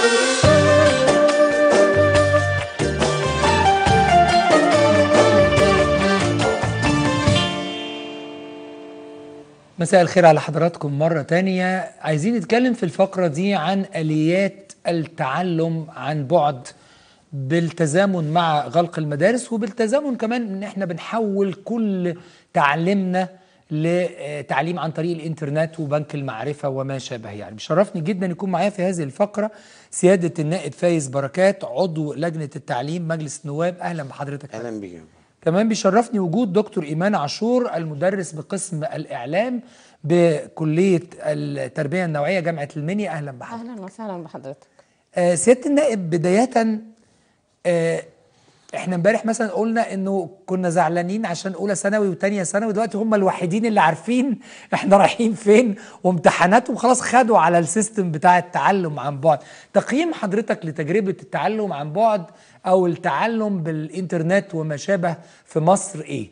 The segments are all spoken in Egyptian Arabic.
مساء الخير على حضراتكم مرة تانية عايزين نتكلم في الفقرة دي عن آليات التعلم عن بعد بالتزامن مع غلق المدارس وبالتزامن كمان ان احنا بنحول كل تعليمنا لتعليم عن طريق الانترنت وبنك المعرفة وما شابه يعني بشرفني جدا يكون معايا في هذه الفقرة سيادة النائب فايز بركات عضو لجنة التعليم مجلس النواب اهلا بحضرتك اهلا بيك كمان بيشرفني وجود دكتور إيمان عاشور المدرس بقسم الإعلام بكلية التربية النوعية جامعة المنيا أهلا بحضرتك اهلا وسهلا بحضرتك آه سيادة النائب بداية آه احنا امبارح مثلا قلنا انه كنا زعلانين عشان اولى ثانوي وثانيه ثانوي دلوقتي هم الوحيدين اللي عارفين احنا رايحين فين وامتحاناتهم خلاص خدوا على السيستم بتاع التعلم عن بعد تقييم حضرتك لتجربه التعلم عن بعد او التعلم بالانترنت وما شابه في مصر ايه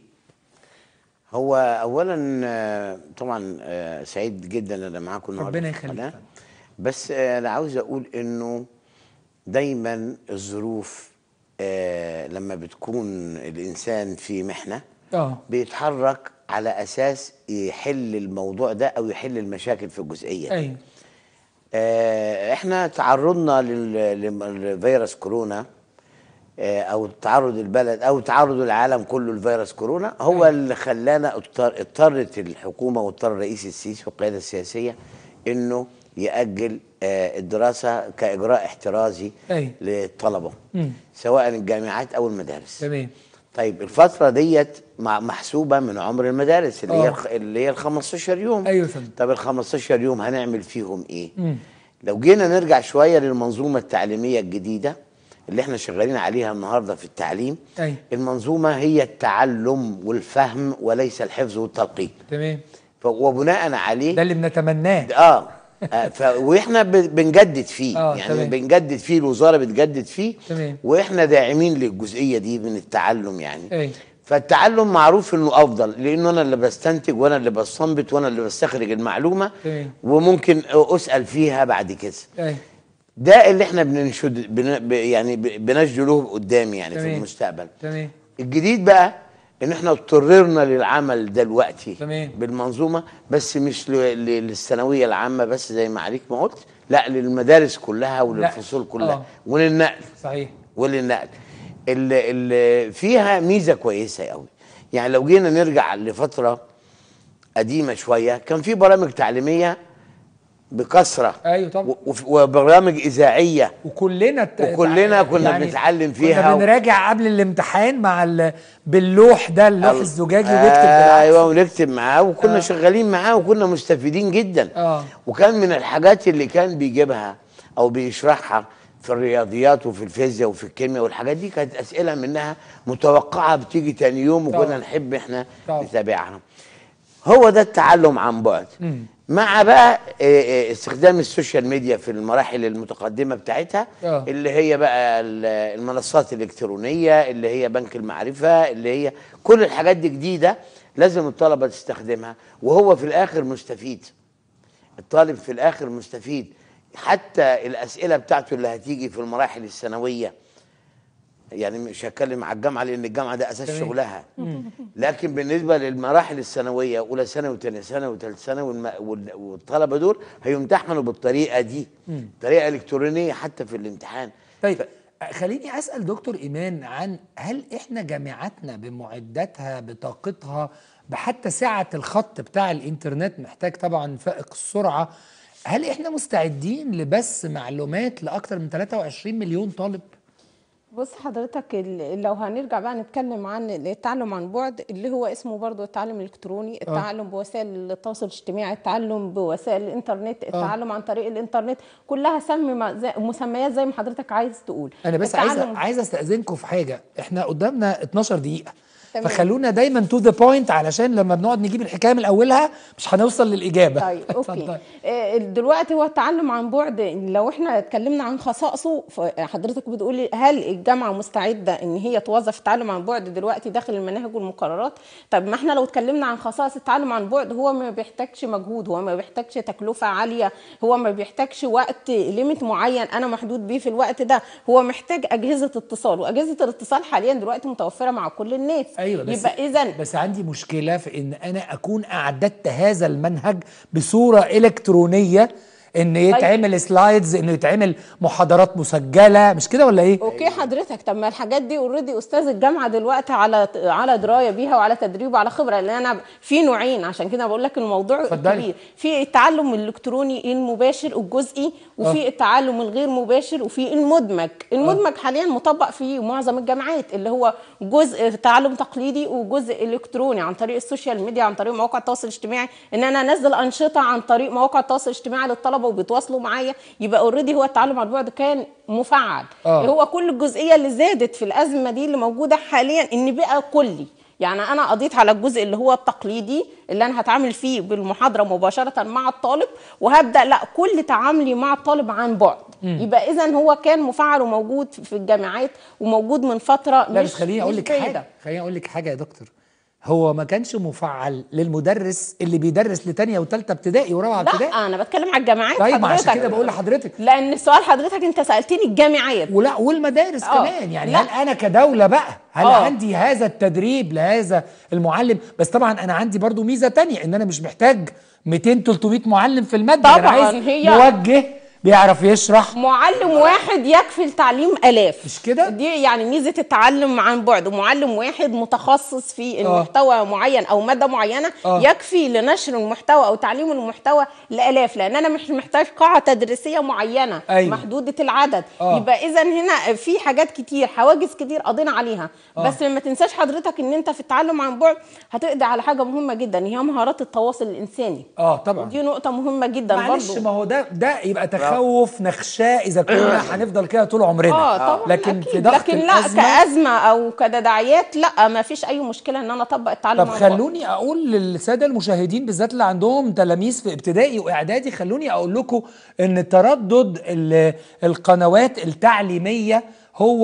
هو اولا آه، طبعا آه، سعيد جدا ان انا معاكم النهارده ربنا في يخليك. القناة. بس آه، انا عاوز اقول انه دايما الظروف آه، لما بتكون الانسان في محنه اه بيتحرك على اساس يحل الموضوع ده او يحل المشاكل في الجزئيه دي. ايوه آه، احنا تعرضنا لل- لفيروس كورونا آه، او تعرض البلد او تعرض العالم كله لفيروس كورونا هو اللي خلانا اضطر- اضطرت الحكومه واضطر الرئيس السيسي والقياده السياسيه انه ياجل آه، الدراسه كاجراء احترازي أيوة. للطلبه مم. سواء الجامعات او المدارس تمام طيب الفتره ديت مع- محسوبه من عمر المدارس اللي هي آه. الخ- اللي هي ال 15 يوم أيوة يا فندم. طب ال 15 يوم هنعمل فيهم ايه؟ مم. لو جينا نرجع شويه للمنظومه التعليميه الجديده اللي احنا شغالين عليها النهارده في التعليم أيوة. المنظومه هي التعلم والفهم وليس الحفظ والتلقين تمام ف- وبناء عليه ده اللي بنتمناه اه آه، ف... واحنا ب... بنجدد فيه آه، يعني تمام. بنجدد فيه الوزاره بتجدد فيه تمام. واحنا داعمين للجزئيه دي من التعلم يعني أيوة. فالتعلم معروف انه افضل لانه انا اللي بستنتج وانا اللي بستنبط وانا اللي بستخرج المعلومه تمام. وممكن اسال فيها بعد كده ايوه ده اللي احنا بننشد بن... ب- يعني ب- بنجد له قدام يعني في تمام. المستقبل تمام الجديد بقى ان احنا اضطررنا للعمل دلوقتي تمام. بالمنظومه بس مش ل... ل... للثانويه العامه بس زي ما عليك ما قلت لا للمدارس كلها وللفصول كلها آه. وللنقل صحيح وللنقل اللي, اللي فيها ميزه كويسه قوي يعني لو جينا نرجع لفتره قديمه شويه كان في برامج تعليميه بكثره أيوة طبعا. و- وف- وبرامج اذاعيه وكلنا الت- وكلنا كنا بنتعلم فيها كنا و- بنراجع قبل الامتحان مع ال... باللوح ده اللوح ال- الزجاجي ونكتب ايوه بالعكس ونكتب معاه وكنا آه. آه. شغالين معاه وكنا مستفيدين جدا آه. وكان من الحاجات اللي كان بيجيبها او بيشرحها في الرياضيات وفي الفيزياء وفي الكيمياء والحاجات دي كانت اسئله منها متوقعه بتيجي تاني يوم وكنا طبعا. نحب احنا طبعا. نتابعها هو ده التعلم عن بعد مع بقى آه، آه، استخدام السوشيال ميديا في المراحل المتقدمه بتاعتها آه. اللي هي بقى ال- المنصات الالكترونيه اللي هي بنك المعرفه اللي هي كل الحاجات دي جديده لازم الطلبه تستخدمها وهو في الاخر مستفيد الطالب في الاخر مستفيد حتى الاسئله بتاعته اللي هتيجي في المراحل الثانويه يعني مش هتكلم على الجامعه لان الجامعه ده اساس تمام. شغلها لكن بالنسبه للمراحل الثانويه اولى ثانوي وثانيه ثانوي وثالث ثانوي والم- وال- والطلبه دول هيمتحنوا بالطريقه دي طريقه الكترونيه حتى في الامتحان طيب خليني اسال دكتور ايمان عن هل احنا جامعاتنا بمعداتها بطاقتها بحتى سعه الخط بتاع الانترنت محتاج طبعا فائق السرعه هل احنا مستعدين لبث معلومات لاكثر من 23 مليون طالب؟ بص حضرتك ال- لو هنرجع بقى نتكلم عن التعلم عن بعد اللي هو اسمه برضو التعلم الالكتروني التعلم بوسائل التواصل الاجتماعي التعلم بوسائل الانترنت التعلم عن طريق الانترنت كلها سمي ما- زي- مسميات زي ما حضرتك عايز تقول انا بس عايز التعلم- عايز استاذنكم في حاجه احنا قدامنا 12 دقيقه تمام. فخلونا دايما تو ذا بوينت علشان لما بنقعد نجيب الحكايه من اولها مش هنوصل للاجابه طيب اوكي اتفضل. آه، دلوقتي هو التعلم عن بعد لو احنا اتكلمنا عن خصائصه فحضرتك بتقولي هل الجامعه مستعده ان هي توظف التعلم عن بعد دلوقتي داخل المناهج والمقررات طب ما احنا لو اتكلمنا عن خصائص التعلم عن بعد هو ما بيحتاجش مجهود هو ما بيحتاجش تكلفه عاليه هو ما بيحتاجش وقت ليميت معين انا محدود بيه في الوقت ده هو محتاج اجهزه اتصال واجهزه الاتصال حاليا دلوقتي متوفره مع كل الناس ايوه بس يبقى اذا بس عندي مشكله في ان انا اكون اعددت هذا المنهج بصوره الكترونيه ان يتعمل سلايدز انه يتعمل محاضرات مسجله مش كده ولا ايه اوكي حضرتك طب ما الحاجات دي اوريدي استاذ الجامعه دلوقتي على على درايه بيها وعلى تدريب وعلى خبره لان انا في نوعين عشان كده بقول لك الموضوع اتفضلي. كبير في التعلم الالكتروني المباشر الجزئي وفي آه. التعلم الغير مباشر وفي المدمج المدمج حاليا مطبق في معظم الجامعات اللي هو جزء تعلم تقليدي وجزء الكتروني عن طريق السوشيال ميديا عن طريق مواقع التواصل الاجتماعي ان انا انزل انشطه عن طريق مواقع التواصل الاجتماعي للطلبه وبيتواصلوا معايا يبقى اوريدي هو التعلم عن بعد كان مفعل آه. هو كل الجزئيه اللي زادت في الازمه دي اللي موجوده حاليا ان بقى كلي يعني انا قضيت على الجزء اللي هو التقليدي اللي انا هتعامل فيه بالمحاضره مباشره مع الطالب وهبدا لا كل تعاملي مع الطالب عن بعد يبقى اذا هو كان مفعل وموجود في الجامعات وموجود من فتره لا مش بس خليني اقول مش لك بعيدة. حاجه خليني اقول لك حاجه يا دكتور هو ما كانش مفعل للمدرس اللي بيدرس لتانية وتالتة ابتدائي ورابعه ابتدائي لا انا بتكلم على الجامعات طيب ما عشان حضرتك. كده بقول لحضرتك لان سؤال حضرتك انت سالتني الجامعات ولا والمدارس آه. كمان يعني لا. هل انا كدوله بقى هل آه. عندي هذا التدريب لهذا المعلم بس طبعا انا عندي برضو ميزه تانية ان انا مش محتاج 200 300 معلم في الماده أنا طبعاً، عايز هي- موجه بيعرف يشرح معلم واحد يكفي لتعليم الاف مش كده؟ دي يعني ميزه التعلم عن بعد معلم واحد متخصص في آه. المحتوى معين او ماده معينه آه. يكفي لنشر المحتوى او تعليم المحتوى لالاف لان انا مش محتاج قاعه تدريسيه معينه أيوة. محدوده العدد آه. يبقى اذا هنا في حاجات كتير حواجز كتير قضينا عليها آه. بس ما تنساش حضرتك ان انت في التعلم عن بعد هتقضي على حاجه مهمه جدا هي مهارات التواصل الانساني اه طبعا دي نقطه مهمه جدا معلش برضو ما هو ده ده يبقى تخوف نخشاه اذا كنا هنفضل كده طول عمرنا اه طبعا لكن أكيد. في ضغط لكن لا الأزمة كأزمة أو كتداعيات لا ما فيش أي مشكلة إن أنا أطبق التعلم طب عن بعد. خلوني اقول للساده المشاهدين بالذات اللي عندهم تلاميذ في ابتدائي واعدادي خلوني اقول لكم ان تردد ال- القنوات التعليميه هو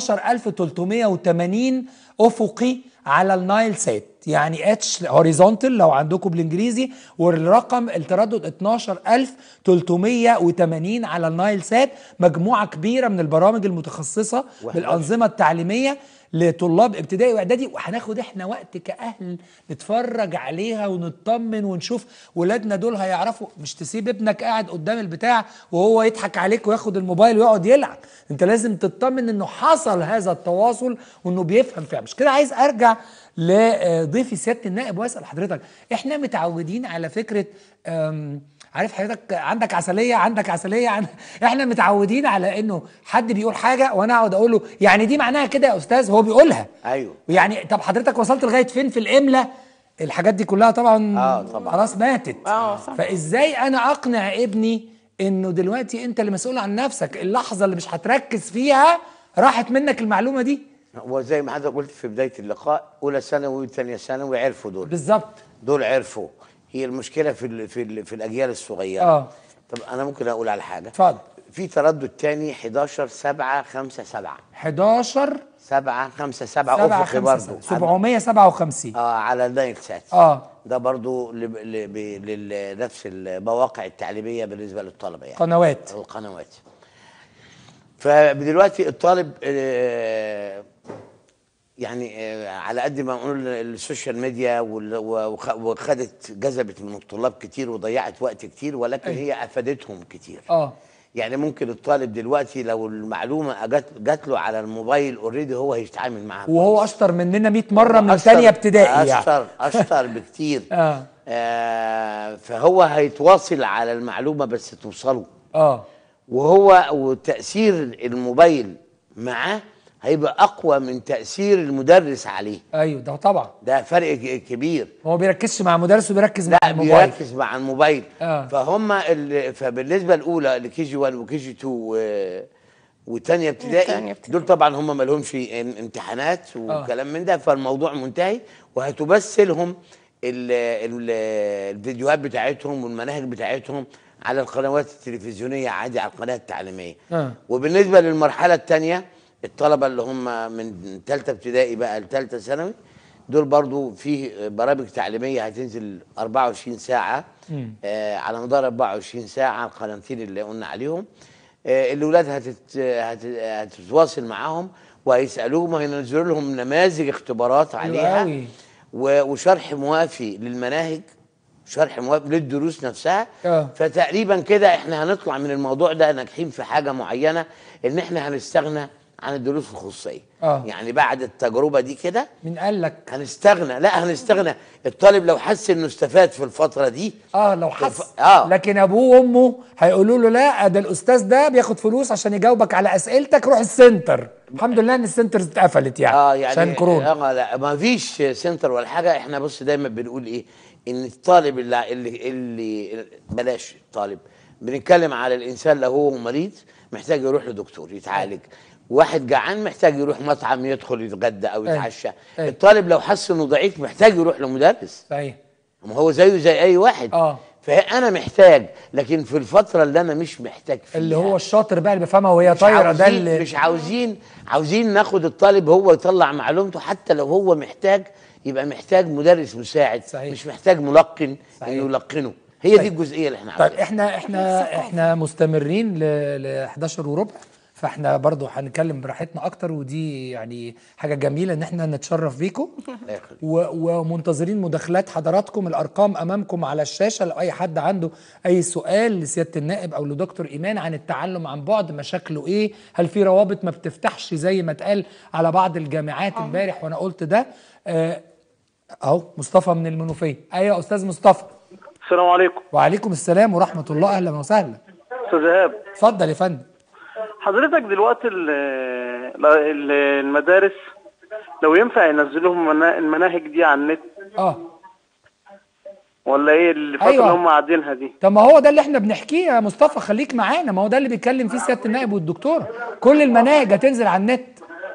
12380 افقي على النايل سات يعني اتش هوريزونتال لو عندكم بالانجليزي والرقم التردد 12380 على النايل سات مجموعه كبيره من البرامج المتخصصه بالانظمه التعليميه لطلاب ابتدائي واعدادي وهناخد احنا وقت كاهل نتفرج عليها ونطمن ونشوف ولادنا دول هيعرفوا مش تسيب ابنك قاعد قدام البتاع وهو يضحك عليك وياخد الموبايل ويقعد يلعب انت لازم تطمن انه حصل هذا التواصل وانه بيفهم فيها مش كده عايز ارجع لضيفي سياده النائب واسال حضرتك احنا متعودين على فكره أم، عارف حضرتك عندك عسليه عندك عسليه عن... احنا متعودين على انه حد بيقول حاجه وانا اقعد اقول له يعني دي معناها كده يا استاذ هو بيقولها ايوه يعني طب حضرتك وصلت لغايه فين في الاملا الحاجات دي كلها طبعا آه، طبعاً. خلاص ماتت آه، صح. فازاي انا اقنع ابني انه دلوقتي انت اللي مسؤول عن نفسك اللحظه اللي مش هتركز فيها راحت منك المعلومه دي وزي ما حضرتك قلت في بدايه اللقاء اولى ثانوي وثانيه ثانوي عرفوا دول بالظبط دول عرفوا هي المشكله في ال في ال في الاجيال الصغيره اه طب انا ممكن اقول على حاجه اتفضل في تردد تاني 11 7 5 7 11 7 5 7 7 افقي 5 برضه 757 اه على النايل سات اه ده برضو لب- لب- لل- لنفس المواقع التعليميه بالنسبه للطلبه يعني قنوات القنوات فدلوقتي الطالب آه، يعني آه، على قد ما نقول السوشيال ميديا وال- وخ- وخدت جذبت من الطلاب كتير وضيعت وقت كتير ولكن أيوة. هي افادتهم كتير اه يعني ممكن الطالب دلوقتي لو المعلومه جات جات له على الموبايل اوريدي هو هيتعامل معاها وهو اشطر مننا 100 مره من أشطر- ثانيه ابتدائي يعني اشطر اشطر بكتير اه آه فهو هيتواصل على المعلومه بس توصله اه وهو وتاثير الموبايل معاه هيبقى اقوى من تاثير المدرس عليه ايوه ده طبعا ده فرق ك- كبير هو بيركزش مع مدرس وبيركز مع لا الموبايل بيركز مع الموبايل آه. فهم ال... فبالنسبه الاولى لكي جي 1 وكي جي 2 و... وتانية ابتدائي وتانية ابتدائي. دول طبعا هم ما لهمش ام- امتحانات وكلام من ده فالموضوع منتهي وهتبث لهم ال ال الفيديوهات بتاعتهم والمناهج بتاعتهم على القنوات التلفزيونيه عادي على القناه التعليميه آه. وبالنسبه للمرحله الثانيه الطلبه اللي هم من ثالثه ابتدائي بقى لثالثه ثانوي دول برضو في برامج تعليميه هتنزل 24 ساعه آه على مدار 24 ساعه على القناتين اللي قلنا عليهم آه الاولاد هتت هت هتتواصل معاهم وهيسالوهم وهينزلوا لهم نماذج اختبارات حلو عليها أوي. و- وشرح موافي للمناهج شرح موافي للدروس نفسها آه. فتقريبا كده احنا هنطلع من الموضوع ده ناجحين في حاجه معينه ان احنا هنستغنى عن الدروس الخصوصيه آه. يعني بعد التجربه دي كده مين قال لك هنستغنى لا هنستغنى الطالب لو حس انه استفاد في الفتره دي اه لو حس آه. لكن ابوه وامه هيقولوا له لا ده الاستاذ ده بياخد فلوس عشان يجاوبك على اسئلتك روح السنتر الحمد لله ان السنترز اتقفلت يعني اه يعني عشان كورونا اه لا ما فيش سنتر ولا حاجه احنا بص دايما بنقول ايه ان الطالب اللي اللي, اللي بلاش طالب بنتكلم على الانسان لو هو مريض محتاج يروح لدكتور يتعالج واحد جعان محتاج يروح مطعم يدخل يتغدى او أيوة. يتعشى أيوة. الطالب لو حس انه ضعيف محتاج يروح لمدرس صحيح ما هو زيه زي اي واحد آه. فانا محتاج لكن في الفتره اللي انا مش محتاج فيها اللي هو الشاطر بقى اللي بيفهمها وهي مش طايره ده عاوزين اللي مش عاوزين عاوزين ناخد الطالب هو يطلع معلومته حتى لو هو محتاج يبقى محتاج مدرس مساعد صحيح. مش محتاج ملقن صحيح. انه يلقنه هي دي طيب. الجزئيه اللي احنا طيب عاوزينها احنا احنا احنا مستمرين ل ل 11 وربع فاحنا برضو هنتكلم براحتنا اكتر ودي يعني حاجه جميله ان احنا نتشرف بيكم الله يخليك. و- ومنتظرين مداخلات حضراتكم الارقام امامكم على الشاشه لو اي حد عنده اي سؤال لسياده النائب او لدكتور ايمان عن التعلم عن بعد مشاكله ايه هل في روابط ما بتفتحش زي ما اتقال على بعض الجامعات امبارح وانا قلت ده آه، اهو مصطفى من المنوفيه ايوه يا استاذ مصطفى السلام عليكم وعليكم السلام ورحمه الله اهلا وسهلا استاذ ايهاب اتفضل يا فندم حضرتك دلوقتي ال- ال- المدارس لو ينفع ينزلوهم منا- المناهج دي على النت اه ولا ايه الفتره أيوة. اللي هم قاعدينها دي طب ما هو ده اللي احنا بنحكيه يا مصطفى خليك معانا ما هو ده اللي بيتكلم فيه سياده النائب والدكتوره كل المناهج هتنزل على النت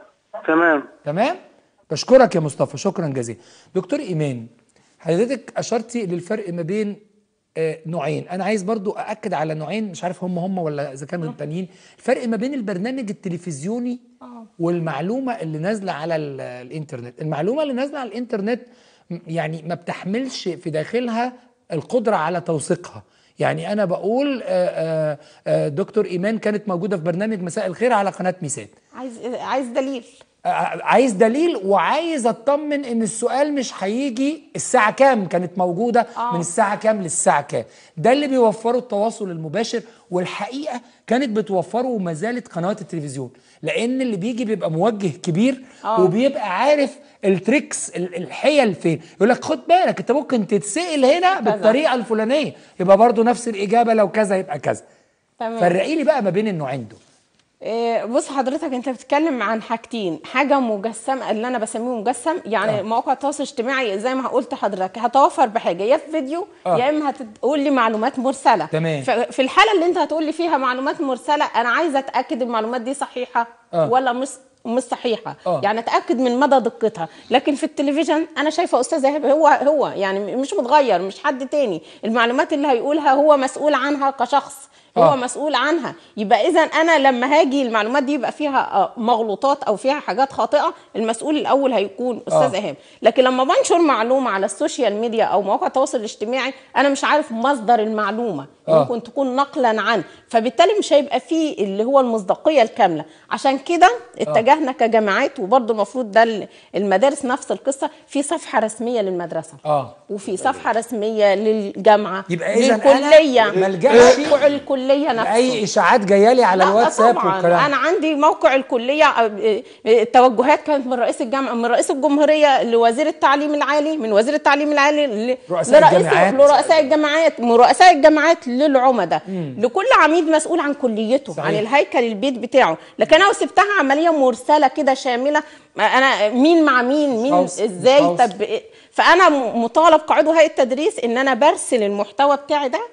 تمام تمام بشكرك يا مصطفى شكرا جزيلا دكتور ايمان حضرتك اشرتي للفرق ما بين آه، نوعين انا عايز برضو ااكد على نوعين مش عارف هم هم ولا اذا كانوا التانيين الفرق ما بين البرنامج التلفزيوني والمعلومه اللي نازله على ال- الانترنت المعلومه اللي نازله على الانترنت م- يعني ما بتحملش في داخلها القدره على توثيقها يعني انا بقول آه، آه، آه، دكتور ايمان كانت موجوده في برنامج مساء الخير على قناه ميسات عايز عايز دليل ع- عايز دليل وعايز اطمن ان السؤال مش هيجي الساعه كام كانت موجوده آه. من الساعه كام للساعه كام ده اللي بيوفره التواصل المباشر والحقيقه كانت بتوفره وما زالت قنوات التلفزيون لان اللي بيجي بيبقى موجه كبير آه. وبيبقى عارف التريكس ال- الحيل فين يقول لك خد بالك انت ممكن تتسال هنا بالطريقه الفلانيه يبقى برضو نفس الاجابه لو كذا يبقى كذا تمام فرقي لي بقى ما بين النوعين دول إيه، بص حضرتك انت بتتكلم عن حاجتين حاجه مجسمه اللي انا بسميه مجسم يعني آه. مواقع التواصل الاجتماعي زي ما قلت لحضرتك هتوفر بحاجه يا في فيديو آه. يا اما هتقول لي معلومات مرسله تمام. ف- في الحاله اللي انت هتقول لي فيها معلومات مرسله انا عايزه اتاكد المعلومات دي صحيحه آه. ولا مش مش صحيحه آه. يعني اتاكد من مدى دقتها لكن في التلفزيون انا شايفه استاذ ايهاب هو هو يعني مش متغير مش حد تاني المعلومات اللي هيقولها هو مسؤول عنها كشخص هو آه. مسؤول عنها يبقى اذا انا لما هاجي المعلومات دي يبقى فيها آه، مغلوطات او فيها حاجات خاطئه المسؤول الاول هيكون استاذ آه. ايهاب لكن لما بنشر معلومه على السوشيال ميديا او مواقع التواصل الاجتماعي انا مش عارف مصدر المعلومه آه. ممكن تكون نقلا عن فبالتالي مش هيبقى فيه اللي هو المصداقيه الكامله عشان كده اتجهنا كجامعات وبرضه المفروض ده ال- المدارس نفس القصه في صفحه رسميه للمدرسه اه وفي صفحه رسميه للجامعه يبقى إذا أنا للكليه ما ألجأش موقع الكليه نفسه اي اشاعات جايه لي على لا الواتساب طبعا والكلام انا عندي موقع الكليه آه، آه، التوجهات كانت من رئيس الجامعه من رئيس الجمهوريه لوزير التعليم العالي من وزير التعليم العالي ل- رؤساء لرئيس الجامعات. لرؤساء الجامعات من رؤساء الجامعات للعمداء لكل عميد مسؤول عن كليته صحيح. عن الهيكل البيت بتاعه لكن انا لو سبتها عمليه مرسله كده شامله ما انا مين مع مين مين هوس- ازاي مش هوس. طب إيه؟ فانا م- مطالب كعضو هيئه التدريس ان انا برسل المحتوى بتاعي ده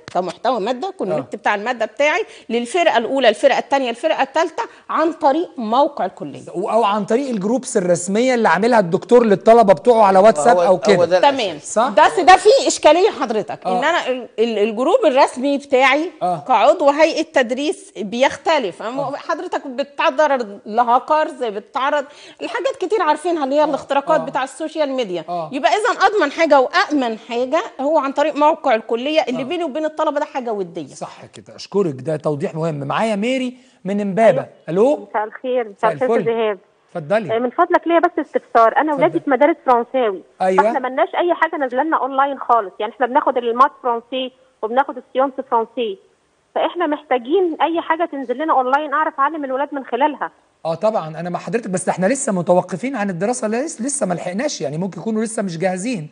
كمحتوى ماده كونكت بتاع الماده بتاعي للفرقه الاولى الفرقه الثانيه الفرقه الثالثه عن طريق موقع الكليه او عن طريق الجروبس الرسميه اللي عاملها الدكتور للطلبه بتوعه على واتساب هو- او هو كده ده تمام صح؟ بس ده فيه اشكاليه حضرتك آه. ان انا ال- ال- الجروب الرسمي بتاعي آه. كعضو هيئه تدريس بيختلف أما حضرتك بتتعرض لهاكرز بتتعرض لحاجات كتير عارفينها اللي هي الاختراقات بتاع السوشيال ميديا آه. يبقى اذا اضمن حاجه وامن حاجه هو عن طريق موقع الكليه اللي بيني وبين الطلبه ده حاجه وديه صح كده اشكرك ده توضيح مهم معايا ميري من امبابه الو مساء الخير مساء مساء الخير الفل. أستاذ ايهاب اتفضلي من فضلك ليا بس استفسار انا ولادي في مدارس فرنساوي أيوة. فاحنا ملناش اي حاجه نازله لنا اونلاين خالص يعني احنا بناخد المات فرنسي وبناخد السيونس فرنسي فاحنا محتاجين اي حاجه تنزل لنا اونلاين اعرف اعلم الولاد من خلالها اه طبعا انا مع حضرتك بس احنا لسه متوقفين عن الدراسه لسه لسه ما لحقناش يعني ممكن يكونوا لسه مش جاهزين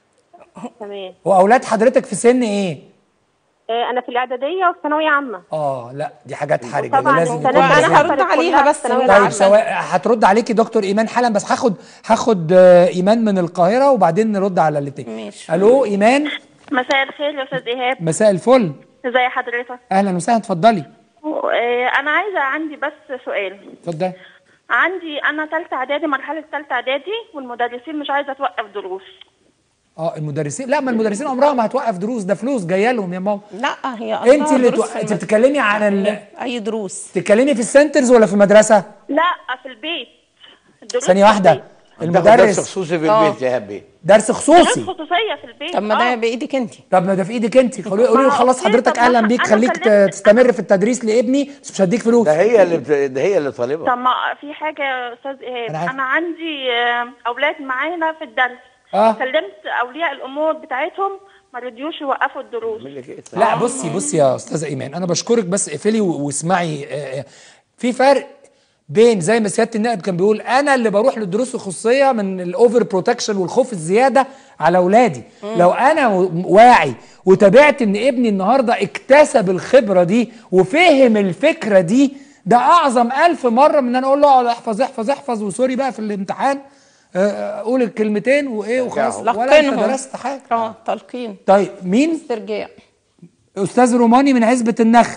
تمام واولاد حضرتك في سن ايه آه، انا في الاعداديه وفي ثانويه عامه اه لا دي حاجات حرجه طبعاً لازم السنة يكون دي بس- انا هرد كلها عليها بس ثانوية هو طيب عامة. سواء هترد عليكي دكتور ايمان حالا بس هاخد هاخد آه، ايمان من القاهره وبعدين نرد على الاثنين ماشي. الو ايمان مساء الخير يا استاذ ايهاب مساء الفل ازي حضرتك اهلا وسهلا اتفضلي آه، انا عايزه عندي بس سؤال اتفضلي عندي انا ثالثه اعدادي مرحله ثالثه اعدادي والمدرسين مش عايزه توقف دروس اه المدرسين لا ما المدرسين عمرها ما هتوقف دروس ده فلوس جايه لهم يا ماما لا هي أصلاً انت اللي دروس تو... في انت المد- بتتكلمي عن ال... اي دروس بتتكلمي في السنترز ولا في المدرسه لا في البيت الدروس ثانيه في واحده البيت. المدرس درس المدرس خصوصي في آه. البيت يا هبي درس دروس خصوصي خصوصيه في البيت طب ما ده آه. بايدك انت طب ما ده في ايدك انت قولي قولي له ما خلاص أوكي، حضرتك طب ما اهلا بيك أنا خليك ت- كلمت- تستمر في التدريس لابني بس مش هديك فلوس ده هي اللي بت... ده هي اللي طالبه طب ما في حاجه يا استاذ ايهاب أنا عارف. انا عندي آه، اولاد معانا في الدرس آه. كلمت اولياء الامور بتاعتهم ما رضيوش يوقفوا الدروس أعمل لك إيه طيب؟ لا بصي بصي يا استاذه ايمان انا بشكرك بس اقفلي و- واسمعي آه، آه، في فرق بين زي ما سياده النائب كان بيقول انا اللي بروح للدروس الخصوصيه من الاوفر بروتكشن والخوف الزياده على اولادي لو انا و- واعي وتابعت ان ابني النهارده اكتسب الخبره دي وفهم الفكره دي ده اعظم ألف مره من ان انا اقول له اقعد احفظ احفظ احفظ وسوري بقى في الامتحان آه، آه، قول الكلمتين وايه وخلاص ولا انت لقنهم درست حاجه اه تلقين طيب مين استرجاع استاذ روماني من عزبه النخل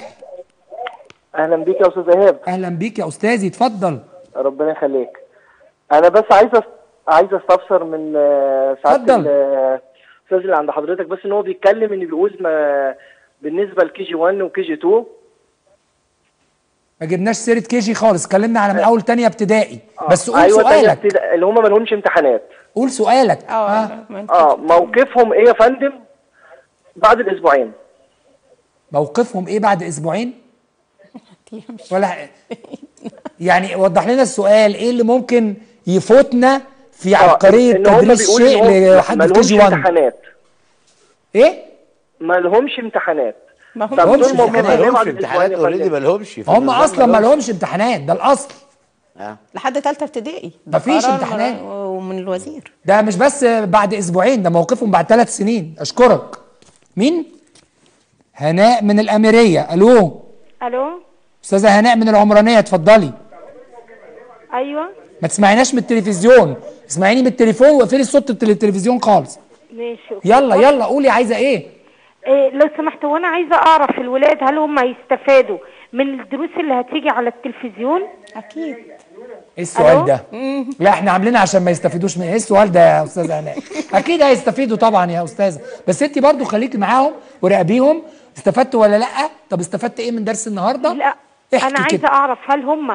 اهلا بيك يا استاذ ايهاب اهلا بيك يا استاذي اتفضل ربنا يخليك انا بس عايز أس... عايز استفسر من آه، سعاده اتفضل. ال- آه، الاستاذ اللي عند حضرتك بس ان هو بيتكلم ان بيقول ما بالنسبه لكي جي 1 وكي جي 2 ما جبناش سيره كيجي خالص اتكلمنا على من اول تانية ابتدائي بس قول ايوه تانية سؤالك ابتدا- اللي هم ما لهمش امتحانات قول سؤالك اه ما انت- اه موقفهم ايه يا فندم بعد الاسبوعين موقفهم ايه بعد اسبوعين ولا يعني وضح لنا السؤال ايه اللي ممكن يفوتنا في آه، عبقريه إن هم تدريس بيقولوا شيء إن هم لحد ما كي لهمش جي 1 امتحانات ايه ما لهمش امتحانات ما هم طب لهمش دول موقفهم امتحانات. ايه ما بعد لهمش الاسبوعين امتحانات يا اوريدي فندم؟ ما لهمش في هم النظام اصلا ما لهمش. لهمش امتحانات ده الاصل آه. لحد ثالثه ابتدائي ده مفيش قرار امتحانات. من- ومن الوزير ده مش بس بعد اسبوعين ده موقفهم بعد ثلاث سنين اشكرك مين هناء من الاميريه الو الو استاذه هناء من العمرانيه اتفضلي ايوه ما تسمعيناش من التلفزيون اسمعيني من التليفون واقفلي صوت التل- التلفزيون خالص ماشي يلا يلا قولي عايزه ايه إيه لو سمحت وانا عايزه اعرف الولاد هل هم هيستفادوا من الدروس اللي هتيجي على التلفزيون اكيد ايه السؤال ألو؟ ده لا احنا عاملينها عشان ما يستفيدوش من ايه السؤال ده يا استاذه هناء اكيد هيستفيدوا طبعا يا استاذه بس انت برضو خليكي معاهم وراقبيهم استفدتوا ولا لا طب استفدت ايه من درس النهارده لا احكي انا عايزه كده اعرف هل هم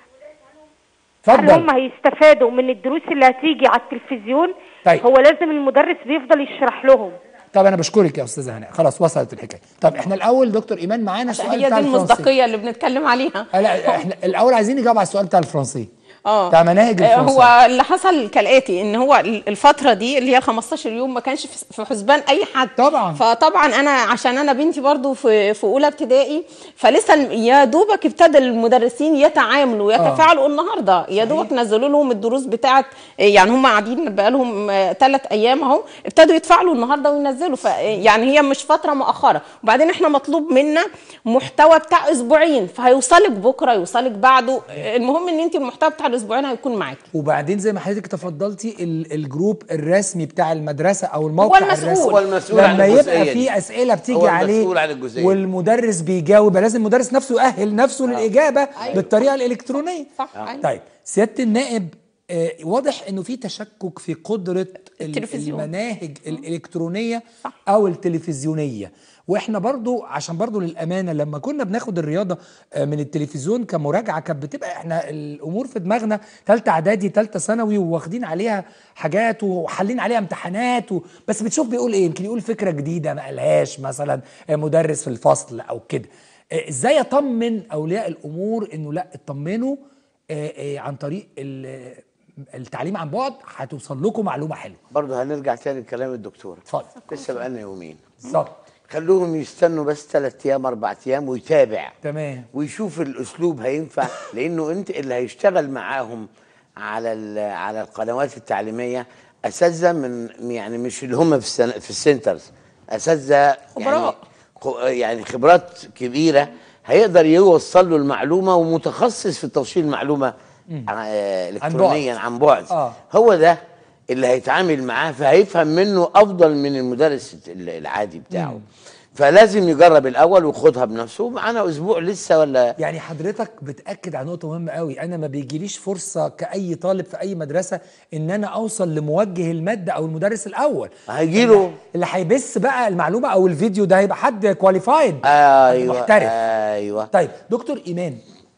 هل هم اتفضل هيستفادوا من الدروس اللي هتيجي على التلفزيون طيب. هو لازم المدرس بيفضل يشرح لهم طب انا بشكرك يا استاذه هناء خلاص وصلت الحكايه طب احنا الاول دكتور ايمان معانا سؤال هي بتاع دي الفرنسي المصداقيه اللي بنتكلم عليها آه، لا احنا الاول عايزين نجاوب على السؤال بتاع الفرنسي اه بتاع مناهج آه، الفرنسي هو اللي حصل كالاتي ان هو الفتره دي اللي هي 15 يوم ما كانش في في حسبان اي حد طبعا. فطبعا انا عشان انا بنتي برضو في في اولى ابتدائي فلسه الم- يا دوبك ابتدى المدرسين يتعاملوا ويتفاعلوا النهارده يا دوبك نزلوا لهم الدروس بتاعه يعني هم قاعدين بقالهم ثلاث ايام اهو ابتدوا يتفاعلوا النهارده وينزلوا ف يعني هي مش فتره مؤخره وبعدين احنا مطلوب منا محتوى بتاع اسبوعين فهيوصلك بكره يوصلك بعده المهم ان انت المحتوى بتاع الاسبوعين هيكون معاكي وبعدين زي ما حضرتك تفضلتي ال- الجروب الرسمي بتاع المدرسه او الموقع المسؤول. الرسمي هو المسؤول عن لما الجزئية يبقى دي. في اسئله بتيجي هو عليه المسؤول عن الجزئية دي. والمدرس بيجاوب يبقى لازم المدرس نفسه يأهل نفسه للاجابه بالطريقه الالكترونيه صح أيوة. طيب سياده النائب آه، واضح انه في تشكك في قدره ال- التلفزيون. المناهج الالكترونيه او التلفزيونيه واحنا برضو عشان برضو للامانه لما كنا بناخد الرياضه آه، من التلفزيون كمراجعه كانت بتبقى احنا الامور في دماغنا ثالثه اعدادي ثالثه ثانوي وواخدين عليها حاجات وحالين عليها امتحانات و... بس بتشوف بيقول ايه يمكن يقول فكره جديده ما قالهاش مثلا آه، مدرس في الفصل او كده آه، ازاي اطمن اولياء الامور انه لا اطمنوا آه، آه، عن طريق ال- التعليم عن بعد هتوصل لكم معلومه حلوه برضه هنرجع تاني لكلام الدكتور اتفضل لسه بقالنا يومين بالظبط خلوهم يستنوا بس ثلاث ايام اربع ايام ويتابع تمام ويشوف الاسلوب هينفع لانه انت اللي هيشتغل معاهم على ال- على القنوات التعليميه اساتذه من يعني مش اللي هم في السن في السنترز اساتذه يعني خبراء. خ- يعني خبرات كبيره هيقدر يوصل له المعلومه ومتخصص في توصيل المعلومه آه، الكترونيا عن بعد آه. هو ده اللي هيتعامل معاه فهيفهم منه افضل من المدرس ال- العادي بتاعه فلازم يجرب الاول وياخدها بنفسه معانا اسبوع لسه ولا يعني حضرتك بتاكد على نقطه مهمه قوي انا ما بيجيليش فرصه كاي طالب في اي مدرسه ان انا اوصل لموجه الماده او المدرس الاول هيجيله اللي هيبث بقى المعلومه او الفيديو ده هيبقى حد كواليفايد ايوه محترف ايوه طيب دكتور ايمان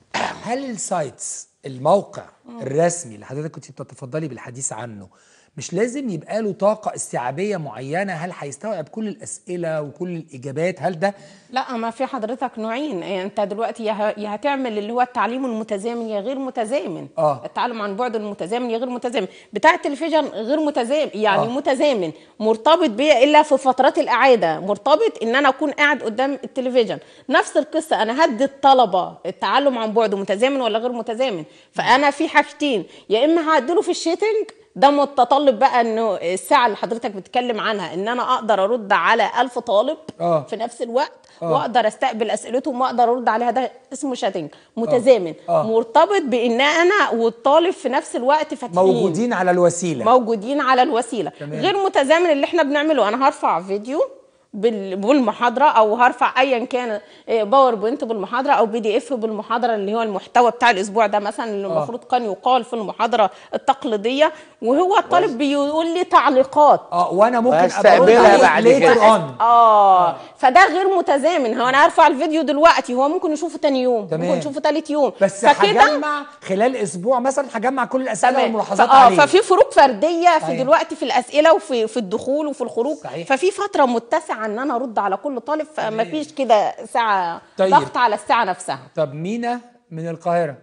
هل السايتس الموقع الرسمي اللي حضرتك كنت بتتفضلي بالحديث عنه مش لازم يبقى له طاقة استيعابية معينة هل هيستوعب كل الأسئلة وكل الإجابات هل ده لا ما في حضرتك نوعين يعني انت دلوقتي يا ه- يا هتعمل اللي هو التعليم المتزامن يا غير متزامن آه. التعلم عن بعد المتزامن يا غير متزامن بتاع التلفزيون غير متزامن يعني آه. آه. متزامن مرتبط بيا الا في فترات الاعاده مرتبط ان انا اكون قاعد قدام التلفزيون نفس القصه انا هدي الطلبه التعلم عن بعد متزامن ولا غير متزامن فانا في حاجتين يا اما هعدله في الشيتنج ده متطلب بقى انه الساعه اللي حضرتك بتتكلم عنها ان انا اقدر ارد على ألف طالب آه. في نفس الوقت آه. واقدر استقبل اسئلتهم واقدر ارد عليها ده اسمه شاتنج متزامن آه. مرتبط بان انا والطالب في نفس الوقت فاتحين موجودين على الوسيلة موجودين على الوسيله تمام. غير متزامن اللي احنا بنعمله انا هرفع فيديو بال- بالمحاضره او هرفع ايا كان إيه، باوربوينت بالمحاضره او بي دي اف بالمحاضره اللي هو المحتوى بتاع الاسبوع ده مثلا اللي آه. المفروض كان يقال في المحاضره التقليديه وهو الطالب بيقول لي تعليقات اه وانا ممكن ابقى وهستقبلها أرد بعد عليه كده. later on اه فده غير متزامن هو انا هرفع الفيديو دلوقتي هو ممكن يشوفه تاني يوم تمام. ممكن يشوفه تالت يوم بس فكده هجمع خلال اسبوع مثلا هجمع كل الاسئله تمام والملاحظات اه عليه ففي فروق فرديه في صحيح. دلوقتي في الاسئله وفي في الدخول وفي الخروج صحيح. ففي فتره متسعه ان انا ارد على كل طالب فما فيش كده ساعه طيب. ضغط على الساعه نفسها طب مينا من القاهره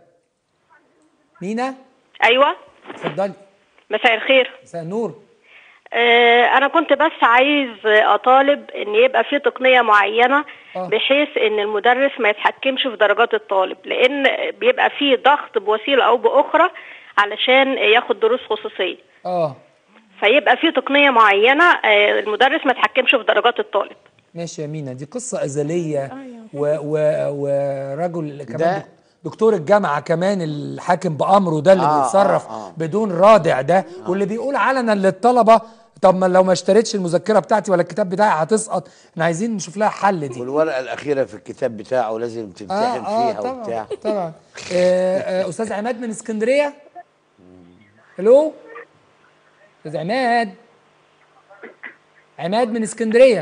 مينا ايوه اتفضلي مساء الخير مساء النور آه، انا كنت بس عايز اطالب ان يبقى في تقنيه معينه آه. بحيث ان المدرس ما يتحكمش في درجات الطالب لان بيبقى في ضغط بوسيله او باخرى علشان ياخد دروس خصوصيه اه فيبقى في تقنيه معينه آه، المدرس ما يتحكمش في درجات الطالب ماشي يا مينا دي قصة أزلية و و ورجل كمان ده- دك- دكتور الجامعة كمان الحاكم بأمره ده اللي آه، بيتصرف آه، آه. بدون رادع ده واللي بيقول علنا للطلبة طب ما لو ما اشتريتش المذكرة بتاعتي ولا الكتاب بتاعي هتسقط احنا عايزين نشوف لها حل دي والورقه الاخيره في الكتاب بتاعه لازم تمتحن فيها طبعا وبتاع طبعا آه آه أستاذ عماد من اسكندرية الو أستاذ عماد عماد من اسكندرية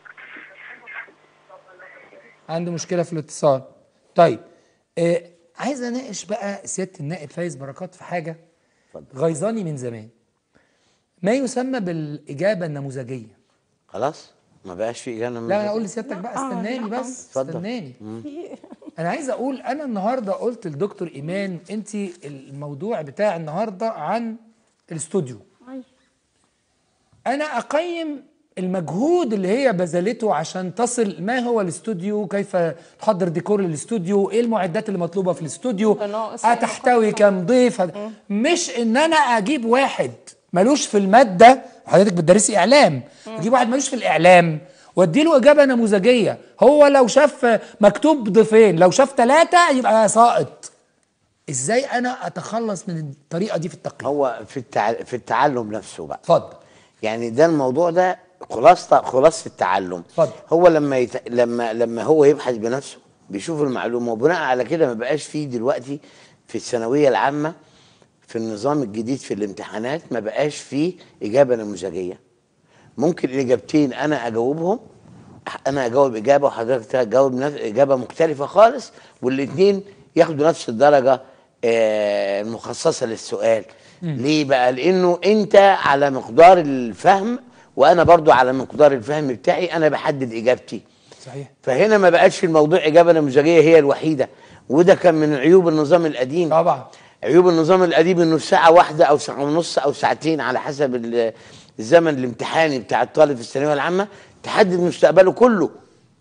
عنده مشكلة في الاتصال طيب آه عايز اناقش بقى سيادة النائب فايز بركات في حاجة غيظاني من زمان ما يسمى بالإجابة النموذجية خلاص ما بقاش في اجابه لا انا اقول لسيادتك بقى استناني بس اتفضل. استناني انا عايز اقول انا النهارده قلت لدكتور ايمان انت الموضوع بتاع النهارده عن الاستوديو انا اقيم المجهود اللي هي بذلته عشان تصل ما هو الاستوديو كيف تحضر ديكور للاستوديو ايه المعدات اللي مطلوبه في الاستوديو ناقص هتحتوي كام ضيف هت... مش ان انا اجيب واحد ملوش في الماده حضرتك بتدرسي اعلام اجيب واحد ملوش في الاعلام وادي له اجابه نموذجيه هو لو شاف مكتوب ضيفين لو شاف ثلاثه يبقى ساقط ازاي انا اتخلص من الطريقه دي في التقييم هو في التع... في التعلم نفسه بقى اتفضل يعني ده الموضوع ده خلاصه خلاصه التعلم اتفضل. هو لما يت... لما لما هو يبحث بنفسه بيشوف المعلومه وبناء على كده ما بقاش فيه دلوقتي في الثانويه العامه في النظام الجديد في الامتحانات ما بقاش فيه اجابه نموذجيه ممكن الاجابتين انا اجاوبهم انا اجاوب اجابه وحضرتك تجاوب نفس اجابه مختلفه خالص والاثنين ياخدوا نفس الدرجه آه، المخصصه للسؤال ليه بقى لانه انت على مقدار الفهم وانا برضو على مقدار الفهم بتاعي انا بحدد اجابتي صحيح فهنا ما بقاش الموضوع اجابه نموذجيه هي الوحيده وده كان من عيوب النظام القديم طبعا عيوب النظام القديم انه ساعه واحده او ساعه ونص او ساعتين على حسب ال- الزمن الامتحاني بتاع الطالب في الثانويه العامه تحدد مستقبله كله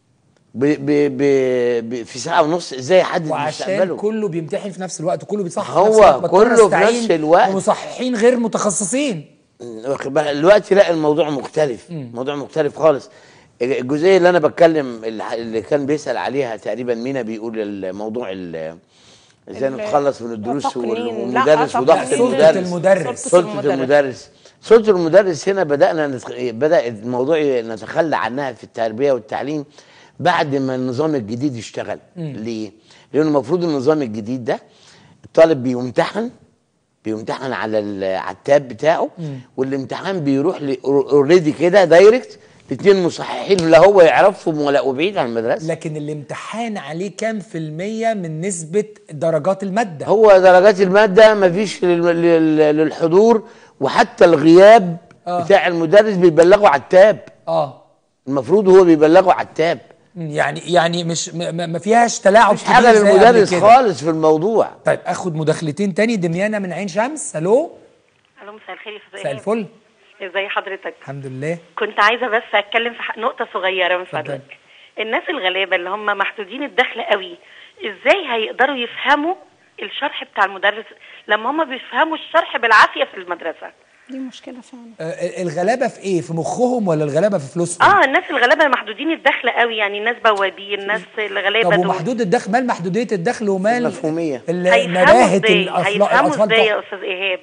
ب ب ب ب في ساعه ونص ازاي يحدد وعشان مستقبله كله بيمتحن في نفس الوقت كله بيصحح هو في نفس الوقت بضطر كله في أستعين نفس الوقت. بمصححين غير متخصصين واخد بالك؟ دلوقتي لا الموضوع مختلف الموضوع مختلف خالص الجزئيه اللي انا بتكلم اللي اللي كان بيسال عليها تقريبا مينا بيقول الموضوع ال- ازاي ال- نتخلص من الدروس التقنين. لا، والمدرس تقنين. وضغط سلطة المدرس المدرس. سلطه المدرس سلطه المدرس هنا بدانا نتخ... بدا الموضوع نتخلى عنها في التربيه والتعليم بعد ما النظام الجديد اشتغل ليه؟ لانه المفروض النظام الجديد ده الطالب بيمتحن بيمتحن على ال- على التاب بتاعه والامتحان بيروح اوريدي كده دايركت لاثنين مصححين لا هو يعرفهم ولا وبعيد عن المدرسه لكن الامتحان عليه كام في المية من نسبة درجات المادة هو درجات الماده مفيش لل- لل- للحضور وحتى الغياب آه. بتاع المدرس بيبلغوا على التاب اه المفروض هو بيبلغوا على التاب يعني يعني مش م- م- ما فيهاش تلاعب مش حاجه كبير زي قبل للمدرس كده. خالص في الموضوع طيب اخد مداخلتين تاني دميانة من عين شمس الو الو مساء الخير يا استاذ مساء إيهاب. الفل ازي حضرتك الحمد لله كنت عايزه بس اتكلم في ح- نقطه صغيره من اتفضل. فضلك الناس الغلابه اللي هم محدودين الدخل قوي ازاي هيقدروا يفهموا الشرح بتاع المدرس لما هم بيفهموا الشرح بالعافيه في المدرسه دي مشكله فعلا آه الغلابة في ايه في مخهم ولا الغلابة في فلوسهم اه الناس الغلابه محدودين الدخل قوي يعني الناس بوابين ناس الغلابه طب دول ومحدود الدخل مال محدودية الدخل ومال المفهومية. ال- هيفهموا نباهة ازاي الأطفال هيفهموا الأطفال ازاي بتوع- يا استاذ ايهاب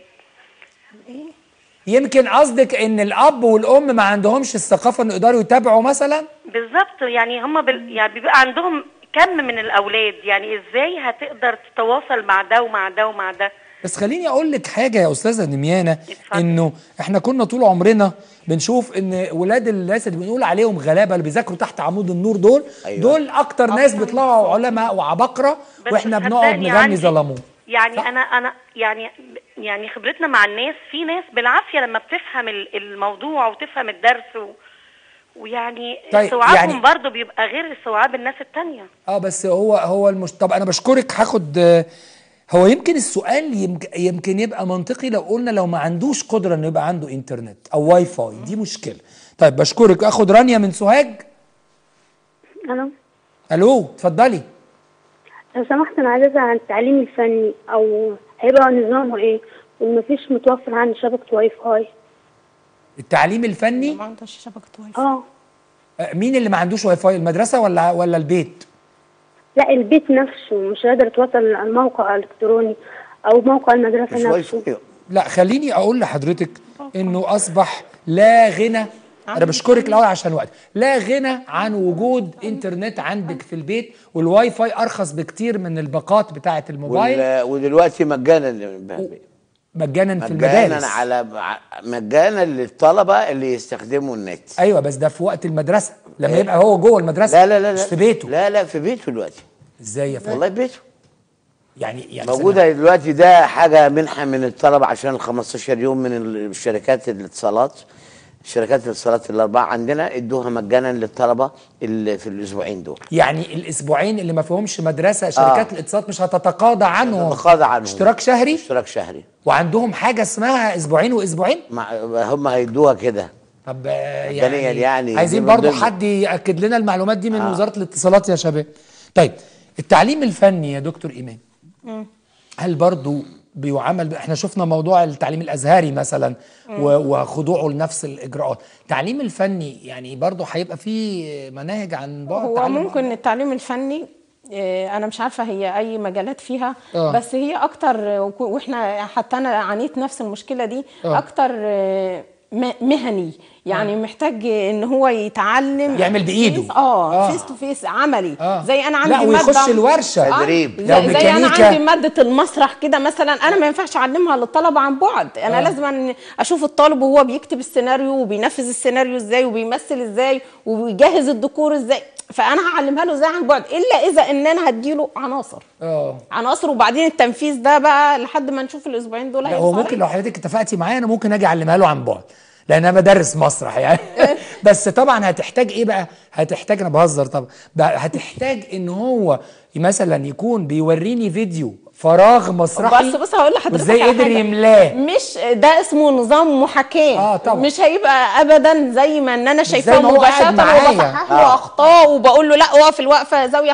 يمكن قصدك ان الاب والام ما عندهمش الثقافة انه يقدروا يتابعوا مثلا بالظبط يعني هم بال... يعني بيبقى عندهم كم من الاولاد يعني ازاي هتقدر تتواصل مع ده ومع ده ومع ده بس خليني اقول لك حاجه يا استاذه دميانه اتفضل. انه احنا كنا طول عمرنا بنشوف ان ولاد الناس اللي بنقول عليهم غلابه اللي بيذاكروا تحت عمود النور دول أيوة. دول اكتر ناس بيطلعوا علماء وعباقره بس واحنا بنقعد صدقني نغني عندي- ظلموه يعني صح؟ انا انا يعني يعني خبرتنا مع الناس في ناس بالعافيه لما بتفهم ال- الموضوع وتفهم الدرس و ويعني طيب، استوعابهم يعني- برضو بيبقى غير استوعاب الناس التانية اه بس هو هو المش... طب انا بشكرك هاخد آه، هو يمكن السؤال يمكن, يمكن يبقى منطقي لو قلنا لو ما عندوش قدره انه يبقى عنده انترنت او واي فاي دي مشكله طيب بشكرك اخد رانيا من سوهاج الو الو اتفضلي لو سمحت انا عايزه عن التعليم الفني او هيبقى نظامه ايه ومفيش متوفر عندي شبكه واي فاي التعليم الفني ما عندهاش شبكه واي فاي اه آه، مين اللي ما عندوش واي فاي المدرسه ولا ولا البيت لا البيت نفسه مش قادر يتوصل الموقع الالكتروني او موقع المدرسه مش واي نفسه فاي لا خليني اقول لحضرتك انه اصبح لا غنى انا بشكرك الاول عشان وقت لا غنى عن وجود انترنت عندك في البيت والواي فاي ارخص بكتير من الباقات بتاعه الموبايل وال- ودلوقتي مجانا مجانا في مجانا المدارس على مجانا للطلبه اللي يستخدموا النت ايوه بس ده في وقت المدرسه لما يبقى هو جوه المدرسه لا لا لا مش لا في بيته لا لا في بيته دلوقتي ازاي يا فندم والله في بيته يعني يعني موجوده دلوقتي ده حاجه منحه من الطلبه عشان ال 15 يوم من الشركات الاتصالات شركات الاتصالات الاربعه عندنا ادوها مجانا للطلبه اللي في الاسبوعين دول يعني الاسبوعين اللي ما فيهمش مدرسه شركات آه. الاتصالات مش هتتقاضى عنهم تقاضى عنهم اشتراك شهري اشتراك شهري وعندهم حاجه اسمها اسبوعين واسبوعين مع هم هيدوها كده طب آه، مجانياً يعني, يعني عايزين دي من برضو ضمن- حد ياكد لنا المعلومات دي من آه. وزاره الاتصالات يا شباب طيب التعليم الفني يا دكتور ايمان هل برضو بيعمل احنا شفنا موضوع التعليم الازهري مثلا و- وخضوعه لنفس الاجراءات التعليم الفني يعني برضو هيبقى فيه مناهج عن بعد هو تعلم- ممكن التعليم الفني إيه، انا مش عارفه هي اي مجالات فيها آه. بس هي اكتر وك- واحنا حتى انا عانيت نفس المشكله دي آه. اكتر آه، م- مهني يعني محتاج ان هو يتعلم يعمل بإيده. فيس- اه آه. فيس تو فيس عملي آه. زي انا عندي لا ويخش مادة- الورشه آه، تدريب. لو زي, زي انا ميكانيكا. عندي ماده المسرح كده مثلا انا ما ينفعش اعلمها للطلبه عن بعد انا آه. لازم أن اشوف الطالب وهو بيكتب السيناريو وبينفذ السيناريو ازاي وبيمثل ازاي وبيجهز الديكور ازاي فانا هعلمها له ازاي عن بعد الا اذا ان انا هديله عناصر اه عناصر وبعدين التنفيذ ده بقى لحد ما نشوف الاسبوعين دول لا هو هيحصل ممكن إيه. لو حضرتك اتفقتي معايا انا ممكن اجي اعلمها له عن بعد لان انا بدرس مسرح يعني إيه. بس طبعا هتحتاج ايه بقى هتحتاج انا بهزر طبعا بقى هتحتاج ان هو مثلا يكون بيوريني فيديو فراغ مسرحي بس بص هقول لحضرتك وازاي على قدر حاجة. يملاه مش ده اسمه نظام محاكاه آه، طبعا. مش هيبقى ابدا زي ما ان انا زي شايفاه ما هو قاعد مباشره معايا. وبصحح آه. له اخطاء وبقول له لا اقف الوقفه زاويه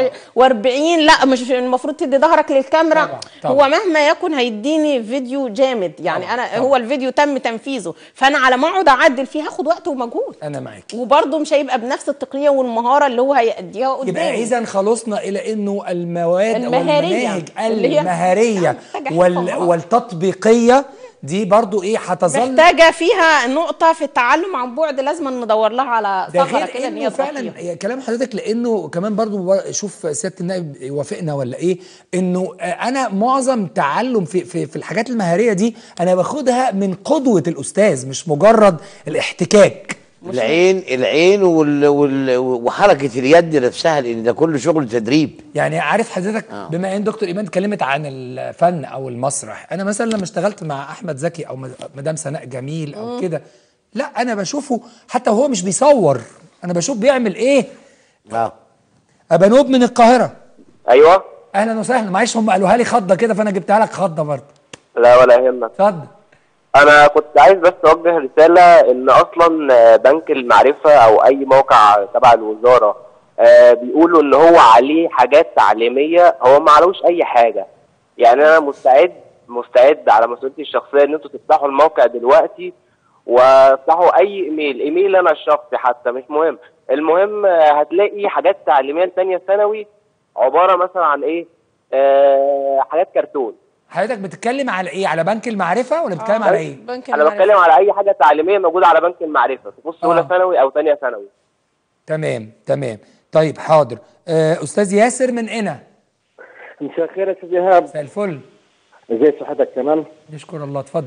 45 لا مش المفروض تدي ظهرك للكاميرا طبعا، طبعا. هو مهما يكن هيديني فيديو جامد يعني طبعا، انا طبعا. هو الفيديو تم تنفيذه فانا على ما اقعد اعدل فيه هاخد وقت ومجهود انا معاك وبرضه مش هيبقى بنفس التقنيه والمهاره اللي هو هيأديها قدامي يبقى اذا خلصنا الى انه المواد المهارية، والمناهج اللي هي المهاريه محتاجة وال حرفة. والتطبيقيه دي برضو ايه هتظل محتاجه فيها نقطه في التعلم عن بعد لازم ندور لها على ده ثغره غير كده ان انه هي فعلا تغطيها. يا كلام حضرتك لانه كمان برضو بر- شوف سياده النائب يوافقنا ولا ايه انه آه، انا معظم تعلم في في في الحاجات المهاريه دي انا باخدها من قدوه الاستاذ مش مجرد الاحتكاك العين العين وال وال وحركه اليد نفسها لان ده كله شغل تدريب يعني عارف حضرتك آه. بما ان دكتور ايمان اتكلمت عن الفن او المسرح انا مثلا لما اشتغلت مع احمد زكي او مد- مدام سناء جميل او كده لا انا بشوفه حتى وهو مش بيصور انا بشوف بيعمل ايه اه ابانوب من القاهره ايوه اهلا وسهلا معلش هم قالوها لي خضه كده فانا جبتها لك خضه برضه لا ولا يهمك اتفضل انا كنت عايز بس اوجه رساله ان اصلا آه، بنك المعرفه او اي موقع تبع الوزاره آه، بيقولوا ان هو عليه حاجات تعليميه هو ما عليهوش اي حاجه يعني انا مستعد مستعد على مسؤوليتي الشخصيه ان انتوا تفتحوا الموقع دلوقتي وافتحوا اي ايميل ايميل انا الشخصي حتى مش مهم المهم آه، هتلاقي حاجات تعليميه لتانية ثانوي عباره مثلا عن ايه آه حاجات كرتون حضرتك بتتكلم على ايه على بنك المعرفه ولا بتتكلم على ايه بنك انا المعرفة. بتكلم على اي حاجه تعليميه موجوده على بنك المعرفه تخص اولى آه. ثانوي او ثانيه ثانوي تمام تمام طيب حاضر آه استاذ ياسر من هنا مساء الخير يا استاذ ايهاب مساء الفل ازي صحتك تمام نشكر الله اتفضل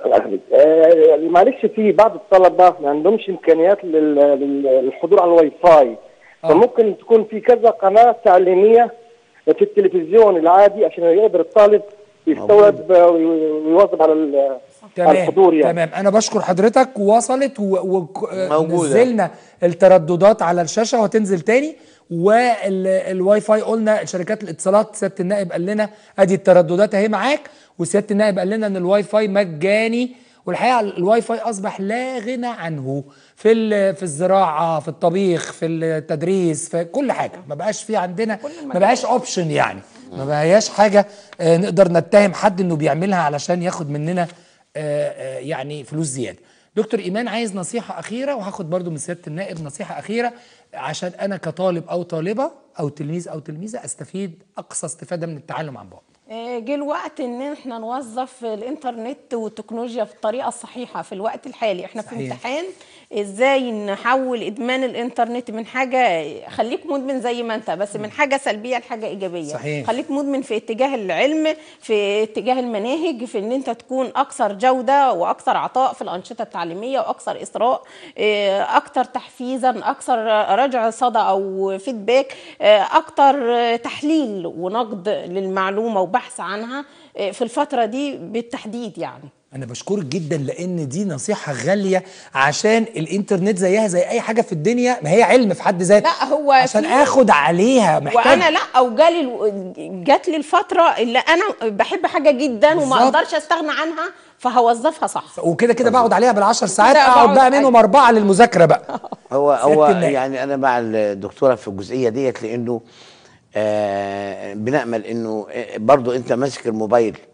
آه معلش في بعض الطلبه ما عندهمش امكانيات لل- لل- للحضور على الواي فاي آه. فممكن تكون في كذا قناه تعليميه في التلفزيون العادي عشان يقدر الطالب يستوعب آه، وي- ويواظب على ال- على تمام الحضور يعني تمام انا بشكر حضرتك ووصلت موجودة. ونزلنا الترددات على الشاشه وهتنزل تاني والواي فاي قلنا شركات الاتصالات سياده النائب قال لنا ادي الترددات اهي معاك وسياده النائب قال لنا ان الواي فاي مجاني والحقيقه الواي فاي اصبح لا غنى عنه في ال- في الزراعه في الطبيخ في التدريس في كل حاجه ما بقاش في عندنا ما بقاش اوبشن يعني ما بقاش حاجه آه، نقدر نتهم حد انه بيعملها علشان ياخد مننا آه، آه، يعني فلوس زياده دكتور ايمان عايز نصيحه اخيره وهاخد برضو من سياده النائب نصيحه اخيره عشان انا كطالب او طالبه او تلميذ او تلميذه استفيد اقصى استفاده من التعلم عن بعد آه، جه الوقت ان احنا نوظف الانترنت والتكنولوجيا في الطريقه الصحيحه في الوقت الحالي احنا في صحيح. امتحان ازاي نحول ادمان الانترنت من حاجه خليك مدمن زي ما انت بس من حاجه سلبيه لحاجه ايجابيه صحيح. خليك مدمن في اتجاه العلم في اتجاه المناهج في ان انت تكون اكثر جوده واكثر عطاء في الانشطه التعليميه واكثر اثراء آه، اكثر تحفيزا اكثر رجع صدى او فيدباك آه، اكثر آه، تحليل ونقد للمعلومه وبحث عنها آه، في الفتره دي بالتحديد يعني انا بشكرك جدا لان دي نصيحه غاليه عشان الانترنت زيها زي اي حاجه في الدنيا ما هي علم في حد ذاته لا هو عشان في- اخد عليها محتاج وانا لا او جالي الو- جات لي الفتره اللي انا بحب حاجه جدا وما بالظبط. اقدرش استغنى عنها فهوظفها صح وكده كده بقعد عليها بالعشر ساعات كده اقعد بقعد بقى عليها. منهم اربعه للمذاكره بقى هو سيادة هو النائب. يعني انا مع الدكتوره في الجزئيه ديت لانه آه بنامل انه آه، برضو انت ماسك الموبايل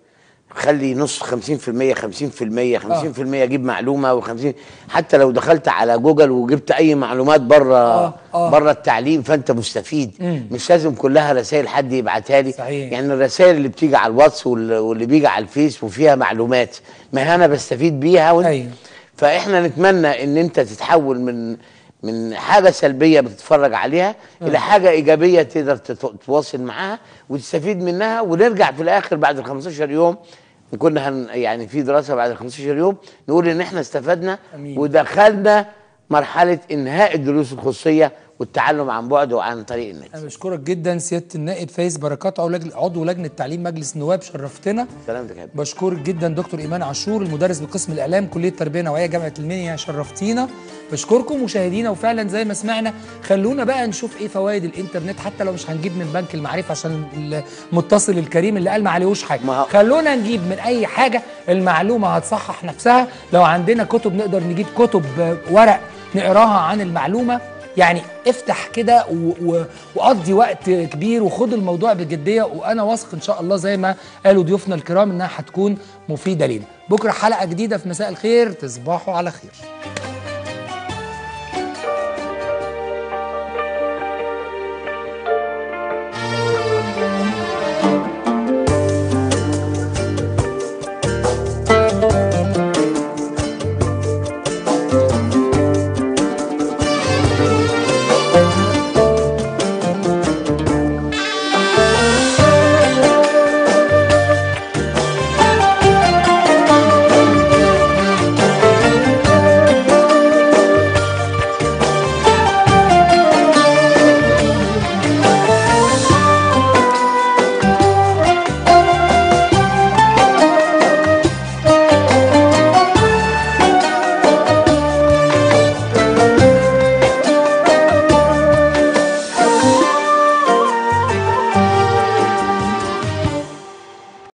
خلي نص 50% 50% 50% اجيب معلومه و50 حتى لو دخلت على جوجل وجبت اي معلومات بره آه، آه. بره التعليم فانت مستفيد مم. مش لازم كلها رسائل حد يبعتها لي صحيح. يعني الرسائل اللي بتيجي على الواتس وال- واللي بيجي على الفيس وفيها معلومات ما هي انا بستفيد بيها وانت أيوة. فاحنا نتمنى ان انت تتحول من من حاجه سلبيه بتتفرج عليها الى حاجه ايجابيه تقدر تت- تتواصل معاها وتستفيد منها ونرجع في الاخر بعد ال 15 يوم كنا هن يعني في دراسه بعد ال 15 يوم نقول ان احنا استفدنا أمين. ودخلنا مرحله انهاء الدروس الخصوصيه والتعلم عن بعد وعن طريق النت انا بشكرك جدا سياده النائب فايز بركات عضو لجنه عضو لجنه تعليم مجلس النواب شرفتنا سلامتك يا حبيبي. بشكرك جدا دكتور ايمان عاشور المدرس بقسم الاعلام كليه التربيه النوعيه جامعه المنيا شرفتينا بشكركم مشاهدينا وفعلا زي ما سمعنا خلونا بقى نشوف ايه فوائد الانترنت حتى لو مش هنجيب من بنك المعرفه عشان المتصل الكريم اللي قال ما عليهوش حاجه ما هو- خلونا نجيب من اي حاجه المعلومه هتصحح نفسها لو عندنا كتب نقدر نجيب كتب آه، ورق نقراها عن المعلومه يعني افتح كده و- و- وقضي وقت كبير وخد الموضوع بجديه وانا واثق ان شاء الله زي ما قالوا ضيوفنا الكرام انها هتكون مفيده لينا بكره حلقه جديده في مساء الخير تصبحوا على خير